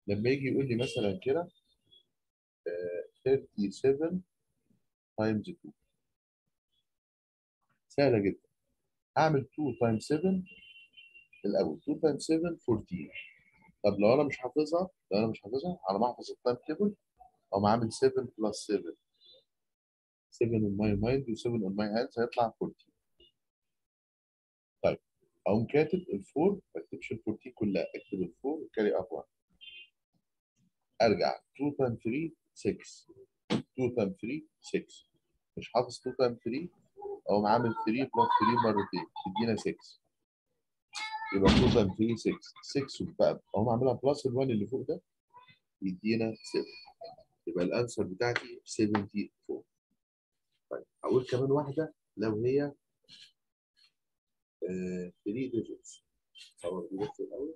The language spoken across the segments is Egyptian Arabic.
لما يجي يقول لي مثلا كده آه، 37 تايمز 2 سهله جدا اعمل 2 تايمز 7 الاول 2 تايمز 7 14 طب لو انا مش حافظها لو انا مش حافظها على ما احفظ التايم تيبل اقوم عامل 7 بلس 7 7 on my mind و 7 on my hands هيطلع 14 طيب اقوم كاتب ال 4 ما اكتبش ال 14 كلها اكتب ال 4 وكاري اب 1 ارجع 2 تايم 3 6 2 تايم 3 6 مش حافظ 2 تايم 3 اقوم عامل 3 بلس 3 مرتين تدينا 6 يبقى 2 تايم 3 6 6 بقى اقوم عاملها بلس ال 1 اللي فوق ده يدينا 7 يبقى الانسر بتاعتي 74 طيب هقول كمان واحده لو هي 3 ديجيتس صور دي بس الاول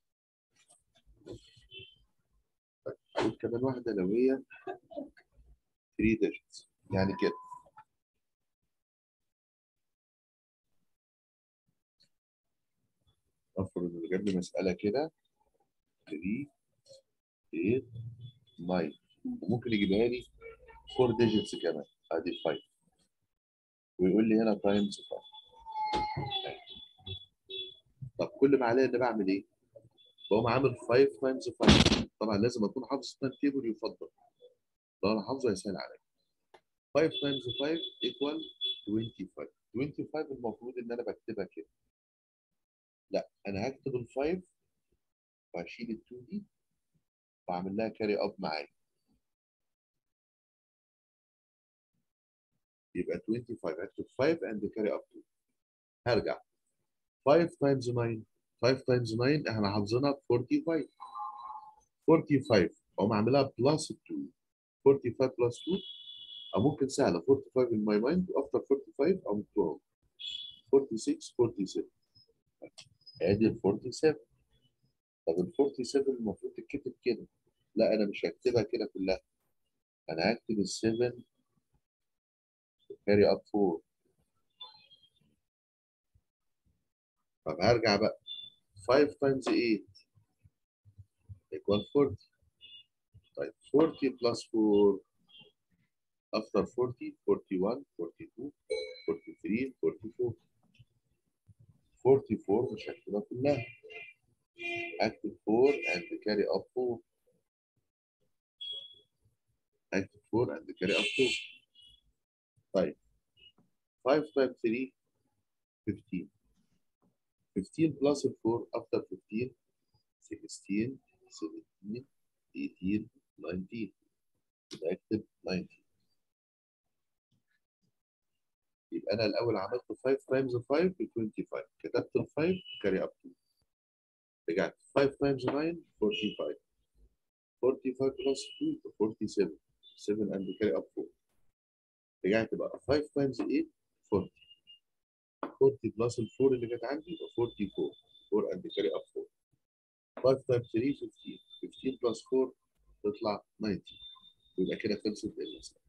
طيب هقول كمان واحده لو هي 3 ديجيتس يعني كده افرض ان جاب لي مساله كده 3 8 9 وممكن يجيبها لي 4 ديجيتس كمان ادي 5 ويقول لي هنا تايمز 5 طب كل ما عليا ان بعمل ايه؟ بقوم عامل 5 تايمز 5 طبعا لازم اكون حافظ التايم تيبل يفضل لو انا حافظه هيسهل عليا 5 تايمز 5 ايكوال 25 25 المفروض ان انا بكتبها كده لا انا هكتب ال 5 وهشيل ال 2 دي واعمل لها كاري اب معايا يبقى 25 هكتب 5 اند كاري اب 2 هرجع 5 تايمز 9 5 تايمز 9 احنا حافظينها ب 45 45 اقوم عاملها بلس 2 45 بلس 2 او ممكن سهله 45 in my mind وافتر 45 او 2 46 47 ادي ال 47 طب ال 47 المفروض تتكتب كده لا انا مش هكتبها كده كلها انا هكتب ال 7 كاري اب 4 طب هرجع بقى 5 تايمز 8 equal 40 طيب 40 plus 4 after 40 41 42 43 44 44 مش هكتبها كلها اكتب 4 and carry up 4 اكتب 4 and carry up 4 طيب 5 times 3 15 15 plus 4 after 15 16 17 18 19 يبقى اكتب 19 يبقى انا الاول عملت 5 تايمز 5 ب 25 كتبت ال 5 كاري اب 2 رجعت 5 تايمز 9 45 45 بلس 2 47 7 اند كاري اب 4 رجعت بقى 5 تايمز 8 40 40 بلس ال 4 اللي كانت عندي يبقى 44 4 اند كاري اب 4 5 تايمز 3 15 15 بلس 4 تطلع 90 يبقى كده خلصت المسألة